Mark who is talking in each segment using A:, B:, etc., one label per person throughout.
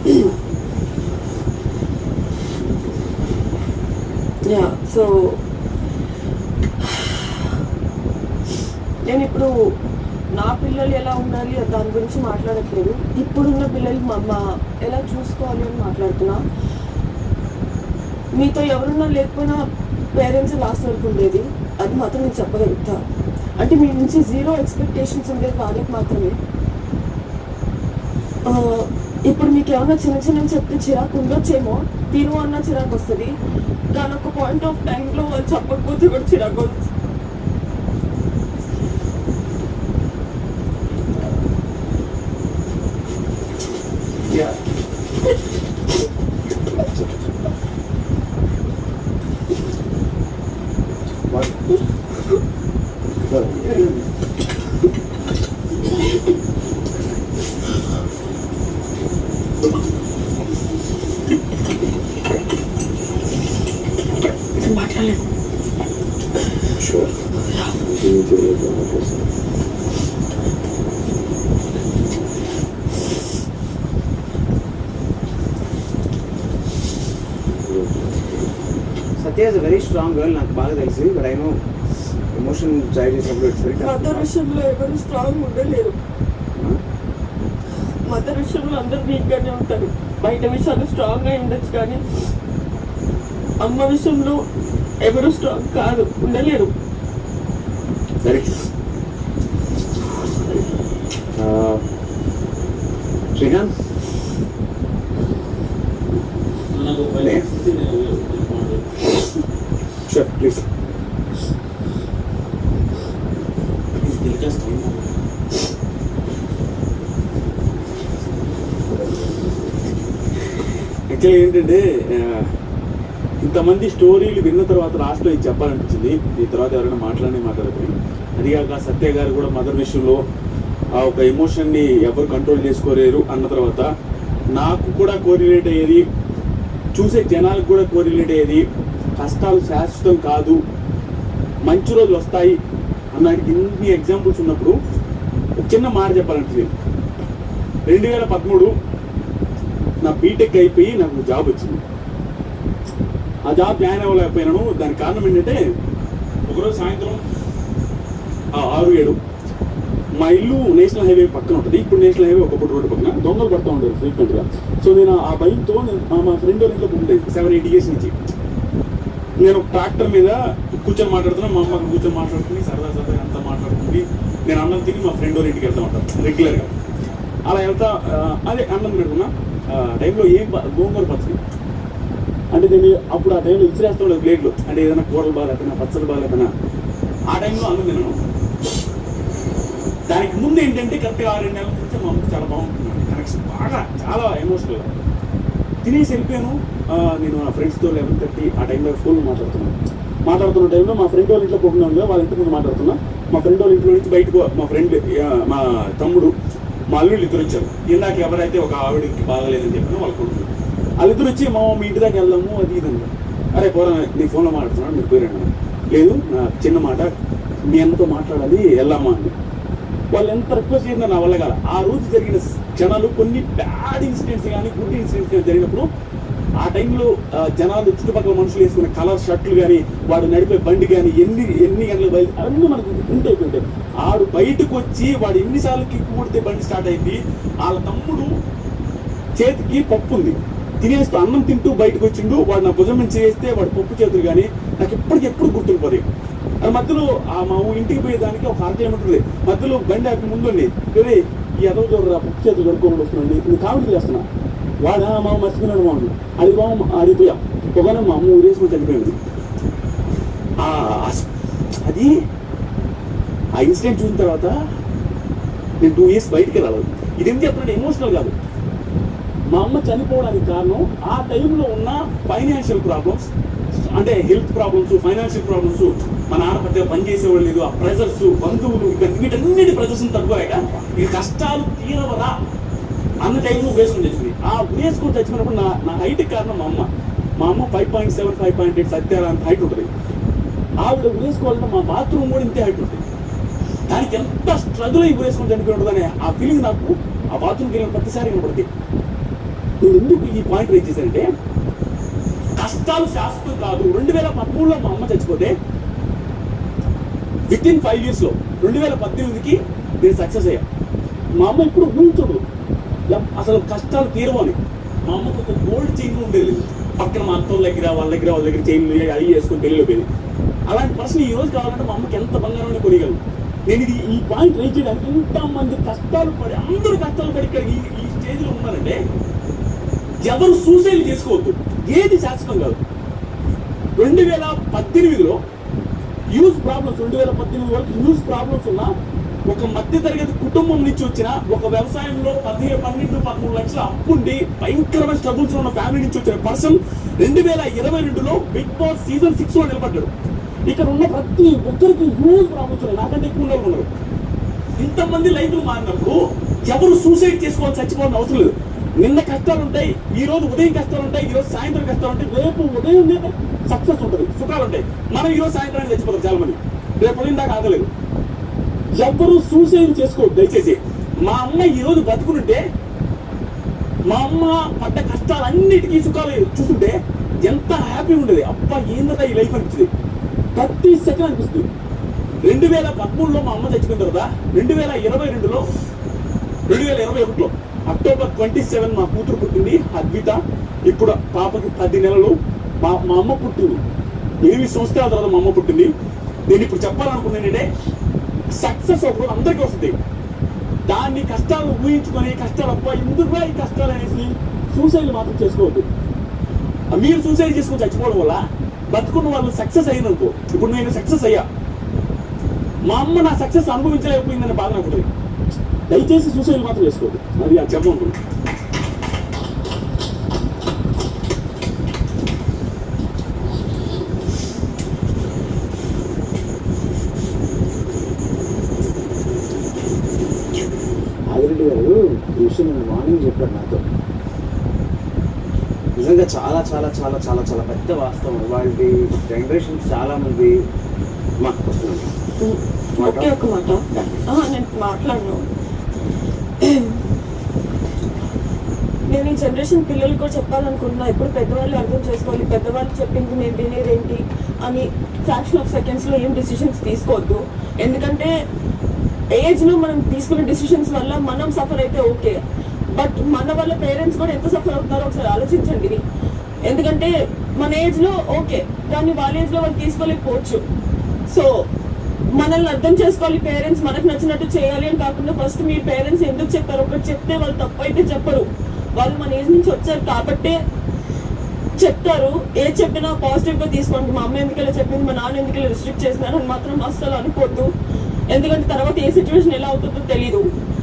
A: Yeah so నేను ఇప్పుడు నా పిల్లలు ఎలా ఉండాలి దాని గురించి మాట్లాడట్లేదు ఇప్పుడున్న పిల్లలు మా మా ఎలా చూసుకోవాలి అని మాట్లాడుతున్నా మీతో ఎవరున్నా లేకపోయినా పేరెంట్స్ లాస్ట్ వరకు ఉండేది అది మాత్రం నేను చెప్పగలుగుతా అంటే మీ నుంచి జీరో ఎక్స్పెక్టేషన్స్ ఉండేది వాళ్ళకి మాత్రమే ఆ, ఇప్పుడు మీకు ఏమైనా చిన్న చిన్న చెప్తే చిరాకు ఉండొచ్చేమో తిను అన్న చిరాకు వస్తుంది కానీ ఒక పాయింట్ ఆఫ్ టైంలో వాళ్ళు చెప్పకపోతే కూడా చిరాకు వస్తుంది
B: Yeah. What?
A: మాట్లాడలేదు
B: Sure. Continue to live on the person.
C: Satya is very strong girl నాకు బాగా తెలిసి but I know emotion try చేసినప్పుడు ఇట్స్ వెరీ
A: మదర్ విషయంలో ఎవరు స్ట్రాంగ్ ఉండలేరు మదర్ విషయంలో అందరు వీక్ గానే ఉంటారు బయట విషయాలు స్ట్రాంగ్ గా ఉండొచ్చు కానీ అమ్మ విషయంలో ఎవరు స్ట్రాంగ్ కాదు ఉండలేరు
B: Very true. Uh, Srihan?
D: నాకు పరిస్థితి నేను చెప్పండి.
B: Sure, please.
D: Please discuss time.
E: యాక్చువల్గా ఏంటంటే ఆ, ఇంతమంది స్టోరీలు విన్న తర్వాత లాస్ట్లో ఇది చెప్పాలనిపించింది ఈ తర్వాత ఎవరైనా మాట్లాడి మాట్లాడుకుని అది కాక సత్య గారు కూడా మదర్ విషయంలో ఆ ఒక ఎమోషన్ని ఎవరు కంట్రోల్ చేసుకోలేరు అన్న తర్వాత నాకు కూడా కోరిలేట్ అయ్యేది చూసే జనాలకు కూడా కోరిలేట్ అయ్యేది కష్టాలు శాశ్వతం కాదు మంచి రోజులు వస్తాయి అన్నానికి ఇన్ని ఎగ్జాంపుల్స్ ఉన్నప్పుడు ఒక చిన్న మాట చెప్పాలనిపించింది రెండు వేల పదమూడు నా బీటెక్ అయిపోయి నాకు జాబ్ వచ్చింది ఆ జాబ్ జాయిన్ అవ్వలేకపోయినాను దానికి కారణం ఏంటంటే ఒకరోజు సాయంత్రం ఆ ఆరు ఏడు మా ఇల్లు నేషనల్ హైవే పక్కన ఉంటుంది ఇప్పుడు నేషనల్ హైవే ఒకప్పుడు రోడ్డు పక్కన దొంగలు పడుతూ ఉండేది ఫ్రీక్వెంట్గా సో నేను ఆ భయంతో నేను మా- మా ఫ్రెండ్ వాళ్ళ ఇంట్లో ఉండేది సెవెన్ ఎయిట్ ఇయర్స్ నుంచి నేను ట్రాక్టర్ మీద కూర్చొని మాట్లాడుతున్నా మా అమ్మకి కూర్చొని మాట్లాడుకుని సరదా సరదా అంతా మాట్లాడుకుంది నేను అన్నం తిని మా ఫ్రెండ్ వాళ్ళ ఇంటికి వెళ్తా ఉంటాను రెగ్యులర్గా అలా వెళ్తా ఆ, అదే అన్నం పెడుతున్నా ఆ టైంలో ఏం బ- గోంగూర పచ్చడి అంటే నేను అప్పుడు ఆ టైంలో ఇచ్చిరేస్తూ ఉండేది ప్లేట్లు అంటే ఏదైనా కూరలు బాగాలేకపోయినా పచ్చడి బాగాలేకపోయినా ఆ టైంలో అన్నం తినను దానికి ముందు ఏంటంటే కరెక్ట్గా ఆరు రెండు నెలల నుంచి మా అమ్మకి చాలా బాగుంటుంది కనెక్షన్ బాగా చాలా ఎమోషనల్ తినేసి వెళ్ళిపోయాను ఆ, నేను నా ఫ్రెండ్స్తో లెవెన్ థర్టీ ఆ టైంలో ఫోన్ మాట్లాడుతున్నాను మాట్లాడుతున్న టైంలో మా ఫ్రెండ్ వాళ్ళ ఇంట్లో పోకుండా ఉంది వాళ్ళ ఇంటి ముందు మాట్లాడుతున్నా మా ఫ్రెండ్ వాళ్ళ ఇంట్లో నుంచి బయటకు మా ఫ్రెండ్ మా తమ్ముడు మా అల్లుళ్ళు ఇద్దరు వచ్చారు ఇందాక ఎవరైతే ఒక ఆవిడకి బాగలేదని చెప్పాను వాళ్ళ కొడుకు వాళ్ళిద్దరు వచ్చి మా మీ ఇంటి దాకా వెళ్దాము అది ఇది అన్నారు అరే పోరా నీ ఫోన్లో మాట్లాడుతున్నాను మీరు పోయిరండి లేదు నా చిన్న మాట మీ అన్నతో మాట్లాడాలి వెళ్ళామా అని వాళ్ళు ఎంత రిక్వెస్ట్ చేసినా నా వల్ల కాదు ఆ రోజు జరిగిన క్షణాలు కొన్ని బ్యాడ్ ఇన్సిడెంట్స్ కానీ గుడ్ ఇన్సిడెంట్స్ కానీ జరిగినప్పుడు ఆ టైంలో ఆ, జనాలు చుట్టుపక్కల మనుషులు వేసుకున్న కలర్ షర్ట్లు కానీ వాడు నడిపే బండి కానీ ఎన్ని ఎన్ని గంటలకు బయట అవన్నీ మనకు గుర్తుంటే అయిపోయింటాయి ఆడు బయటకు వచ్చి వాడు ఎన్నిసార్లు కిక్కు కొడితే బండి స్టార్ట్ అయింది వాళ్ళ తమ్ముడు చేతికి పప్పు ఉంది తినేస్తూ అన్నం తింటూ బయటకు వచ్చిండు వాడు నా భుజం నుంచి చేస్తే వాడు పప్పు చేతులు కానీ నాకు ఎప్పటికి ఎప్పుడు గుర్తుండిపోయి అది మధ్యలో ఆ మా ఊ ఇంటికి పోయేదానికి ఒక అర కిలోమీటర్ ఉంది మధ్యలో బండి ఆపి ముందుండి వేరే ఈ ఎదవ చూడరా పప్పు చేతులు కడుక్కోమని వస్తున్నాండి నేను కామెడీ చేస్తున్నా వాడా మా అమ్మ మర్చిపోయినాడు మా అమ్మ అది బామ్మ ఆడిపోయా ఒకనే మా అమ్మ ఊరేసుకొని చనిపోయింది ఆ, ఆ- అది ఆ ఇన్సిడెంట్ చూసిన తర్వాత నేను టూ ఇయర్స్ బయటికి రాలేదు ఇది ఎందుకు చెప్తున్నాడు ఎమోషనల్ కాదు మా అమ్మ చనిపోవడానికి కారణం ఆ టైంలో ఉన్న ఫైనాన్షియల్ ప్రాబ్లమ్స్ అంటే హెల్త్ ప్రాబ్లమ్స్ ఫైనాన్షియల్ ప్రాబ్లమ్స్ మా నాన్న పెద్దగా పని చేసేవాళ్ళు లేదు ఆ ప్రెజర్స్ బంధువులు ఇక వీటన్నిటి ప్రెజర్స్ తట్టుకోలేక ఈ కష్టాలు తీరవరా అన్న టైంలో వేసుకుని తెచ్చింది ఆ వేసుకుని తెచ్చినప్పుడు నా నా హైట్ కారణం మా అమ్మ మా అమ్మ five point seven five point eight సత్యారా అంత హైట్ ఉంటుంది ఆవిడ వేసుకోవాలంటే మా బాత్రూమ్ కూడా ఇంతే హైట్ ఉంటుంది దానికి ఎంత స్ట్రగుల్ అయి వేసుకొని చనిపోయి ఉంటుందనే ఆ ఫీలింగ్ నాకు ఆ బాత్రూమ్కి వెళ్ళిన ప్రతిసారి కనపడుతుంది నేను ఎందుకు ఈ పాయింట్ రేజ్ చేశానంటే కష్టాలు శాశ్వతం కాదు రెండు వేల పదమూడులో మా అమ్మ చచ్చిపోతే విత్ ఇన్ ఫైవ్ ఇయర్స్లో రెండు వేల పద్దెనిమిదికి నేను సక్సెస్ అయ్యా మా అమ్మ ఇప్పుడు ఊహించడు ఎం- అసలు కష్టాలు తీరవు అని మా అమ్మకు ఒక గోల్డ్ చైన్ ఉండేది పక్కన మా అత్త వాళ్ళ దగ్గర వాళ్ళ దగ్గర వాళ్ళ దగ్గర చైన్లు అవి వేసుకొని పెళ్ళిలో పోయింది అలాంటి పర్సన్ ఈ రోజు కావాలంటే మా అమ్మకి ఎంత బంగారం కొనిగలను నేను ఇది ఈ పాయింట్ రేజ్ చేయడానికి ఇంత మంది కష్టాలు పడి అందరూ కష్టాలు పడి ఇక్కడ ఈ ఈ స్టేజ్లో ఉన్నారంటే ఎవరు సూసైడ్ చేసుకోవద్దు ఏది శాశ్వతం కాదు రెండు వేల పద్దెనిమిదిలో హ్యూజ్ ప్రాబ్లమ్స్ రెండు వేల పద్దెనిమిది వరకు హ్యూజ్ ప్రాబ్లమ్స్ ఉన్న ఒక మధ్య తరగతి కుటుంబం నుంచి వచ్చిన ఒక వ్యవసాయంలో పదిహేను పన్నెండు పదమూడు లక్షల అప్పుండి భయంకరమైన స్ట్రగుల్స్ ఉన్న ఫ్యామిలీ నుంచి వచ్చిన పర్సన్ రెండు వేల ఇరవై రెండులో బిగ్ బాస్ సీజన్ సిక్స్ లో నిలబడ్డాడు ఇక్కడ ఉన్న ప్రతి ఒక్కరికి హ్యూజ్ ప్రాబ్లమ్స్ ఉన్నాయి నాకంటే ఎక్కువ ఉన్న వాళ్ళు ఉన్నారు ఇంతమంది లైఫ్లు మారినప్పుడు ఎవరు సూసైడ్ చేసుకోవాలి చచ్చిపోవాలని అవసరం లేదు నిన్న కష్టాలు ఉంటాయి ఈ రోజు ఉదయం కష్టాలు ఉంటాయి ఈ రోజు సాయంత్రం కష్టాలు ఉంటాయి రేపు ఉదయం సక్సెస్ ఉంటుంది సుఖాలు ఉంటాయి మనం ఈ రోజు సాయంత్రానికి చచ్చిపోతాం చాలా మంది రేపు ఉదయం దాకా ఆగలేదు ఎవ్వరూ సూసైడ్ చేసుకోవద్దు దయచేసి మా అమ్మ ఈ రోజు బతుకునుంటే మా అమ్మ పడ్డ కష్టాలన్నిటికీ సుఖాలు చూస్తుంటే ఎంత హ్యాపీ ఉండేది అబ్బా ఏందట ఈ లైఫ్ అనిపించింది ప్రతి సెకండ్ అనిపిస్తుంది రెండు వేల పదమూడులో మా అమ్మ చచ్చిపోయిన తర్వాత రెండు వేల ఇరవై రెండులో రెండు వేల ఇరవై ఒకటిలో అక్టోబర్ ట్వంటీ సెవెన్ మా కూతురు పుట్టింది అద్విత ఇప్పుడు పాపకి పది నెలలు మా మా అమ్మ పుట్టింది ఎనిమిది సంవత్సరాల తర్వాత మా అమ్మ పుట్టింది నేను ఇప్పుడు చెప్పాలనుకున్నానంటే సక్సెస్ ఒక రోజు అందరికీ వస్తుంది దాన్ని కష్టాలు ఊహించుకొని కష్టాలు అబ్బా ఎందుకురా ఈ కష్టాలు అనేసి సూసైడ్ మాత్రం చేసుకోవద్దు మీరు సూసైడ్ చేసుకొని చచ్చిపోవడం వల్ల బతుకున్న వాళ్ళు సక్సెస్ అయిననుకో ఇప్పుడు నేను సక్సెస్ అయ్యా మా అమ్మ నా సక్సెస్ అనుభవించలేకపోయిందనే బాధ నాకు ఉంటుంది దయచేసి సూసైడ్ మాత్రం చేసుకోవద్దు అది ఆ చెప్పనుకుంటున్నాను
C: ఆదిరెడ్డి గారు ఈ విషయం నేను మార్నింగ్ చెప్పారు నాతో నిజంగా చాలా చాలా చాలా చాలా చాలా పెద్ద వాస్తవం వాళ్ళ జనరేషన్స్ చాలా మంది మాకు వస్తున్నాయి
A: ఒకే ఒక మాట ఆ, నేను మాట్లాడను నేను ఈ జనరేషన్ పిల్లలు కూడా చెప్పాలనుకుంటున్నా ఎప్పుడు పెద్దవాళ్ళు అర్థం చేసుకోవాలి పెద్దవాళ్ళు చెప్పింది నేను వినేదేంటి అని ఫ్రాక్షన్ ఆఫ్ సెకండ్స్ లో ఏం డిసిషన్స్ తీసుకోవద్దు ఎందుకంటే ఏజ్ లో మనం తీసుకునే డిసిషన్స్ వల్ల మనం సఫర్ అయితే ఓకే బట్ మన వల్ల పేరెంట్స్ కూడా ఎంత సఫర్ అవుతారో ఒకసారి ఆలోచించండి ఇది. ఎందుకంటే మన ఏజ్ లో ఓకే కానీ వాళ్ళ ఏజ్ లో వాళ్ళు తీసుకోలేకపోవచ్చు సో మనల్ని అర్థం చేసుకోవాలి పేరెంట్స్ మనకు నచ్చినట్టు చేయాలి అని కాకుండా ఫస్ట్ మీ పేరెంట్స్ ఎందుకు చెప్పారు ఒకటి చెప్తే వాళ్ళు తప్పు అయితే చెప్పరు వాళ్ళు మన ఏజ్ నుంచి వచ్చారు కాబట్టే చెప్తారు ఏ చెప్పినా పాజిటివ్ గా తీసుకోండి మా అమ్మ ఎందుకు ఇలా చెప్పింది మా నాన్న ఎందుకు ఇలా రిస్ట్రిక్ట్ చేసినారు అని మాత్రం అస్సలు అనుకోవద్దు ఎందుకంటే తర్వాత ఏ సిచ్యువేషన్ ఎలా అవుతుందో తెలీదు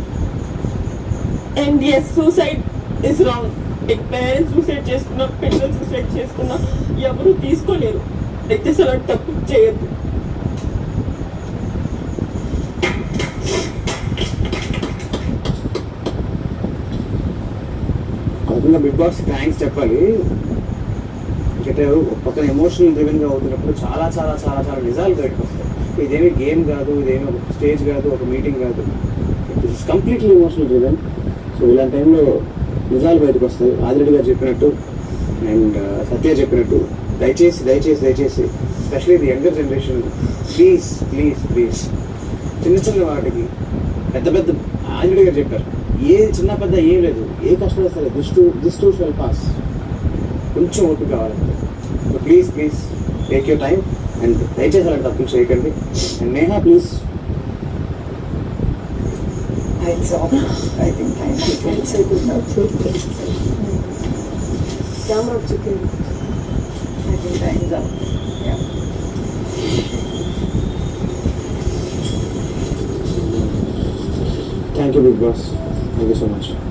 A: and yes suicide is wrong parents suicide చేసుకున్నా పిల్లలు సూసైడ్ చేసుకున్నా ఎవరు తీసుకోలేరు అయితే అలా తప్పు చేయొద్దు
C: కాకుండా బిగ్ బాస్ థ్యాంక్స్ చెప్పాలి అంటే ఒక పక్కన ఎమోషనల్ డ్రివెన్ గా అవుతున్నప్పుడు చాలా చాలా చాలా చాలా నిజాలు బయటకు వస్తాయి ఇదేమి గేమ్ కాదు ఇదేమి ఒక స్టేజ్ కాదు ఒక మీటింగ్ కాదు it's completely emotional driven so ఇలాంటి టైంలో నిజాలు బయటకు వస్తాయి ఆదిరెడ్డి గారు చెప్పినట్టు అండ్ సత్య చెప్పినట్టు దయచేసి దయచేసి దయచేసి specially the younger generation please please please చిన్న చిన్న వాటికి పెద్ద పెద్ద ఆంజనేయ గారు చెప్పారు ఏ చిన్న పెద్ద ఏం లేదు ఏ కష్టం సరే this too this too shall pass కొంచెం ఓపిక కావాలంటే so please please take your time and దయచేసి అలాంటి తప్పులు చేయకండి and Neha please
F: It's almost, I think, time to get to the
A: camera చెప్పింది
F: I think time's up. Yeah.
C: Thank you Bigg Boss thank you so much